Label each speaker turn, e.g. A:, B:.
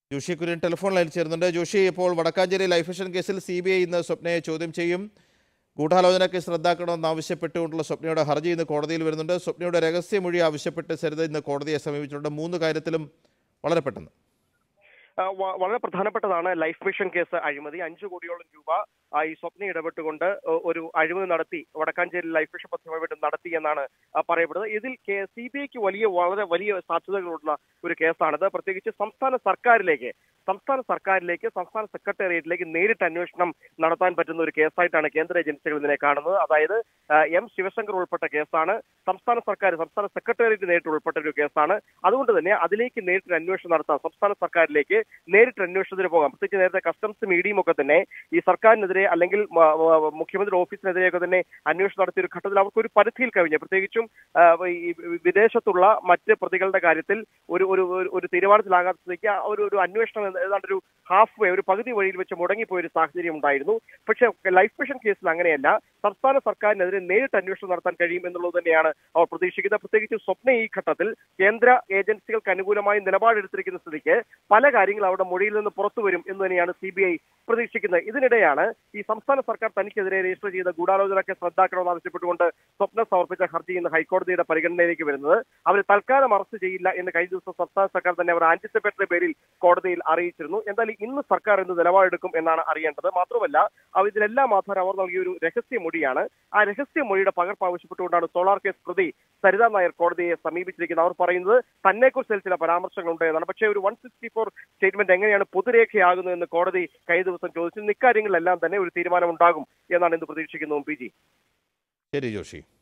A: Joshi Kurian telephone ലൈനിൽ ചേരുന്നുണ്ട് ജോഷി ഇപ്പോൾ വടക്കാഞ്ചേരി ലൈഫ് മിഷൻ കേസിൽ സി ബി ഐ ഇന്ന് സ്വപ്നയെ ചോദ്യം ചെയ്യും ഗൂഢാലോചന കേസ് റദ്ദാക്കണമെന്ന് ആവശ്യപ്പെട്ടുകൊണ്ടുള്ള സ്വപ്നയുടെ ഹർജി ഇന്ന് കോടതിയിൽ വരുന്നുണ്ട് സ്വപ്നയുടെ രഹസ്യമൊഴി ആവശ്യപ്പെട്ട് സരിത ഇന്ന് കോടതിയെ സമീപിച്ചിട്ടുണ്ട് മൂന്ന് കാര്യത്തിലും വളരെ പെട്ടെന്ന്
B: ആ, വ- വളരെ പ്രധാനപ്പെട്ടതാണ് ലൈഫ് മിഷൻ കേസ് അഴിമതി അഞ്ചു കോടിയോളം രൂപ ആ, ഈ സ്വപ്ന ഇടപെട്ടുകൊണ്ട് ഒ- ഒരു അഴിമതി നടത്തി വടക്കാഞ്ചേരി ലൈഫ് മിഷൻ പദ്ധതി നടത്തി എന്നാണ് ആ, പറയപ്പെടുന്നത് ഇതിൽ സി ബി ഐക്ക് വലിയ വളരെ വലിയ സാധ്യതകളുള്ള ഒരു കേസാണിത് പ്രത്യേകിച്ച് സംസ്ഥാന സർക്കാരിലേക്ക് സംസ്ഥാന സർക്കാരിലേക്ക് സംസ്ഥാന സെക്രട്ടേറിയറ്റിലേക്ക് നേരിട്ട് അന്വേഷണം നടത്താൻ പറ്റുന്ന ഒരു കേസായിട്ടാണ് കേന്ദ്ര ഏജൻസികൾ ഇതിനെ കാണുന്നത് അതായത് ആ, എം ശിവശങ്കർ ഉൾപ്പെട്ട കേസാണ് സംസ്ഥാന സർക്കാർ സംസ്ഥാന സെക്രട്ടേറിയറ്റ് നേരിട്ട് ഉൾപ്പെട്ട ഒരു കേസാണ് അതുകൊണ്ട് തന്നെ അതിലേക്ക് നേരിട്ട് ഒരു അന്വേഷണം നടത്താം സംസ്ഥാന സർക്കാരിലേക്ക് നേരിട്ട് അന്വേഷണത്തിന് പോകാം പ്രത്യേകിച്ച് നേരത്തെ കസ്റ്റംസ് മീഡിയയും ഒക്കെ തന്നെ ഈ സർക്കാരിനെതിരെ അല്ലെങ്കിൽ മ- മ- മുഖ്യമന്ത്രി ഓഫീസിനെതിരെയൊക്കെ തന്നെ അന്വേഷണം നടത്തിയ ഒരു ഘട്ടത്തിൽ അവർക്ക് ഒരു പരിധിയിൽ കവിഞ്ഞു പ്രത്യേകിച്ചും ആ, ഈ വിദേശത്തുള്ള മറ്റ് പ്രതികളുടെ കാര്യത്തിൽ ഒരു ഒരു ഒരു- ഒരു തീരുമാനത്തിലാകാത്തതിലേക്ക് ആ ഒരു ഒരു അന്വേഷണം ഏത- ഏതാണ്ട് ഒരു ഹാഫ് വേ ഒരു പകുതി വഴിയിൽ വെച്ച് മുടങ്ങിപ്പോയ ഒരു സാഹചര്യം ഉണ്ടായിരുന്നു പക്ഷേ ലൈഫ് മിഷൻ കേസിൽ അങ്ങനെയല്ല സംസ്ഥാന സർക്കാരിനെതിരെ നേരിട്ട് അന്വേഷണം നടത്താൻ കഴിയും എന്നുള്ളത് തന്നെയാണ് അവർ പ്രതീക്ഷിക്കുന്നത് പ്രത്യേകിച്ച് സ്വപ്ന ഈ ഘട്ടത്തിൽ കേന്ദ്ര ഏജൻസികൾക്ക് അനുകൂലമായി നിലപാടെടുത്തിരിക്കുന്ന സ്ഥിതിക്ക് പല കാര്യങ്ങൾ അവരുടെ മൊഴിയിൽ നിന്ന് പുറത്തു വരും എന്ന് തന്നെയാണ് സി ബി ഐ പ്രതീക്ഷിക്കുന്നത് ഇതിനിടെയാണ് ഈ സംസ്ഥാന സർക്കാർ തനിക്കെതിരെ രജിസ്റ്റർ ചെയ്ത ഗൂഢാലോചന കേസ് റദ്ദാക്കണമെന്ന് ആവശ്യപ്പെട്ടുകൊണ്ട് സ്വപ്ന സമർപ്പിച്ച ഹർജി ഇന്ന് ഹൈക്കോടതിയുടെ പരിഗണനയിലേക്ക് വരുന്നത് അവർ തൽക്കാലം അറസ്റ്റ് ചെയ്യില്ല എന്ന് കഴിഞ്ഞ ദിവസം സംസ്ഥാന സർക്കാർ തന്നെ അവർ ആന്റിസിപ്പേറ്ററി പേരിൽ കോടതിയിൽ അറിയിച്ചിരുന്നു എന്തായാലും ഇന്ന് സർക്കാർ ഇന്ന് നിലപാടെടുക്കും എന്നാണ് അറിയേണ്ടത് മാത്രമല്ല അവ ഇതിലെല്ലാം ആധാരം അവർ നൽകിയ ഒരു രഹസ്യ മൊഴിയാണ് ആ രഹസ്യ മൊഴിയുടെ പകർപ്പ് ആവശ്യപ്പെട്ടുകൊണ്ടാണ് സോളാർ കേസ് പ്രതി സരിത നായർ കോടതിയെ സമീപിച്ചിരിക്കുന്നത് അവർ പറയുന്നത് തന്നെക്കുറിച്ച് ചില പരാമർശങ്ങളുണ്ട് എന്നാണ് പക്ഷേ ഒരു വൺ സിക്സ്റ്റി ഫോർ സ്റ്റേറ്റ്മെന്റ് എങ്ങനെയാണ് പൊതുരേഖയാകുന്നത് എന്ന് കോടതി കഴിഞ്ഞ ദിവസം ചോദിച്ചു ഇക്കാര്യങ്ങളിലെല്ലാം തന്നെ ഒരു തീരുമാനം ഉണ്ടാകും എന്നാണ് ഇന്ന് പ്രതീക്ഷിക്കുന്നത് പി ജി
A: ശരി ജോഷി